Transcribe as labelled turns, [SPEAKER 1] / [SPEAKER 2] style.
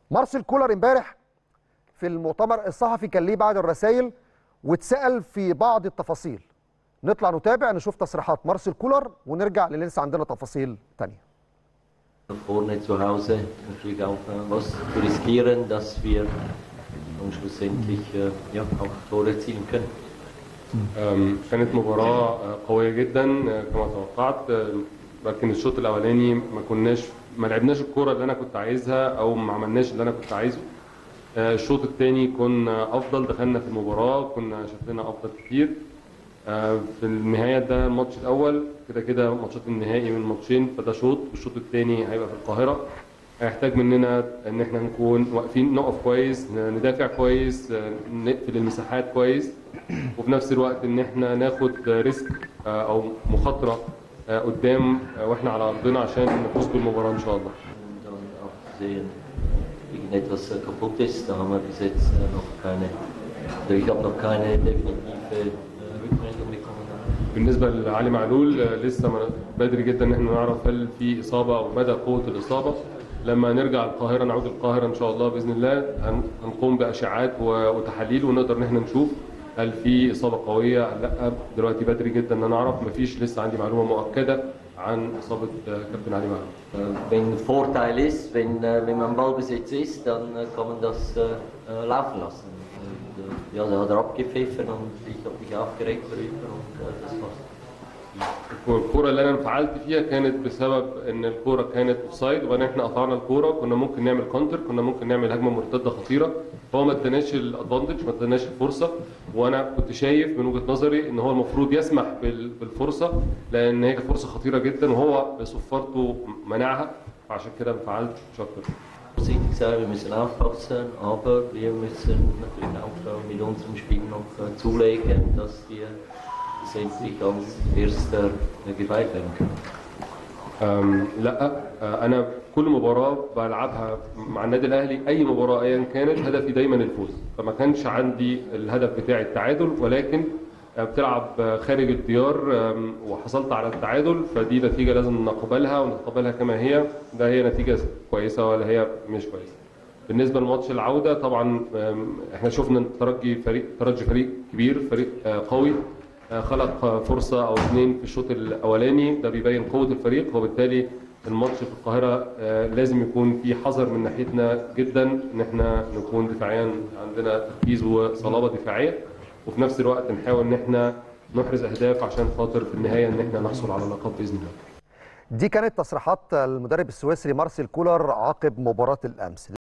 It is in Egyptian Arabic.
[SPEAKER 1] مارسيل كولر امبارح في المؤتمر الصحفي كان ليه بعض الرسائل واتسال في بعض التفاصيل نطلع نتابع نشوف تصريحات مارسيل كولر ونرجع لان لسه عندنا تفاصيل تانية
[SPEAKER 2] vorne zu Hause natürlich auch äh, was zu riskieren, dass wir dann schlussendlich äh, ja, auch Tore erzielen können.
[SPEAKER 3] أم، كانت مباراة آه، قوية جدا آه، كما توقعت آه، لكن الشوط الأولاني ما كناش ما لعبناش الكرة اللي أنا كنت عايزها أو ما عملناش اللي أنا كنت عايزه آه، الشوط الثاني كنا أفضل دخلنا في المباراة كنا شكلنا أفضل كتير آه، في النهاية ده الماتش الأول كده كده ماتشات النهائي من ماتشين فده شوط والشوط الثاني هيبقى في القاهرة هيحتاج مننا ان احنا نكون واقفين نقف كويس ندافع كويس آه، نقفل المساحات كويس وفي نفس الوقت ان احنا ناخد ريسك آه، او مخاطره آه، قدام آه، واحنا على ارضنا عشان نفوز بالمباراه ان شاء الله
[SPEAKER 2] Und dann auch zu sehen, wenn etwas äh, kaputt ist, da haben wir bis jetzt äh, noch keine, oder ich habe noch keine definitive äh, Rückmeldung bekommen.
[SPEAKER 3] بالنسبه لعلي معلول آه، لسه ما- بدري جدا ان احنا نعرف هل في اصابه او مدى قوه الاصابه لما نرجع القاهره نعود القاهره ان شاء الله باذن الله هن- هنقوم باشعاعات و- وتحاليل ونقدر ان احنا نشوف هل في اصابه قويه ولا لا دلوقتي بدري جدا ان انا اعرف مفيش لسه عندي معلومه مؤكده عن اصابه آه، كابتن علي معلول
[SPEAKER 2] Äh, Wenn Vorteil ist, wenn, äh, wenn man im Ballbesitz ist, dann äh, kann man das äh, äh, laufen lassen. Und, äh, ja, da hat er abgepfiffen und ich habe mich aufgeregt darüber und äh, das war's.
[SPEAKER 3] الكوره اللي انا انفعلت فيها كانت بسبب ان الكوره كانت اوفسايد وبعدين احنا قطعنا الكوره كنا ممكن نعمل كونتر كنا ممكن نعمل هجمه مرتده خطيره فهو ما اداناش الادفانتج ما اداناش الفرصه وانا كنت شايف من وجهه نظري ان هو المفروض يسمح بال- بالفرصه لان هي كانت فرصه خطيره جدا وهو بصفارته منعها فعشان كده انفعلت مش اكتر
[SPEAKER 2] Vorsichtig sein, wir müssen aufpassen, aber wir müssen natürlich auch äh, mit unserem Spiel noch äh, zulegen, dass wir letztendlich als Erster äh, gefeiert werden können.
[SPEAKER 3] أم، لا أه، انا كل مباراه بلعبها مع النادي الاهلي اي مباراه ايا كانت هدفي دايما الفوز فما كانش عندي الهدف بتاعي التعادل ولكن أه، بتلعب أه، خارج الديار أم، وحصلت على التعادل فدي نتيجه لازم نقبلها ونتقبلها كما هي ده هي نتيجه كويسه ولا هي مش كويسه بالنسبه لماتش العوده طبعا أم، احنا شفنا الترجي فريق ترجي فريق كبير فريق أه، قوي آه، خلق آه، فرصة أو اثنين في الشوط الأولاني ده بيبين قوة الفريق وبالتالي الماتش في القاهرة آه، لازم يكون في حذر من ناحيتنا جدا إن احنا نكون دفاعيا عندنا تركيز وصلابة دفاعية وفي نفس الوقت نحاول إن احنا نحرز أهداف عشان خاطر في النهاية إن احنا نحصل على اللقب بإذن الله
[SPEAKER 1] دي كانت تصريحات المدرب السويسري مارسيل كولر عقب مباراه الامس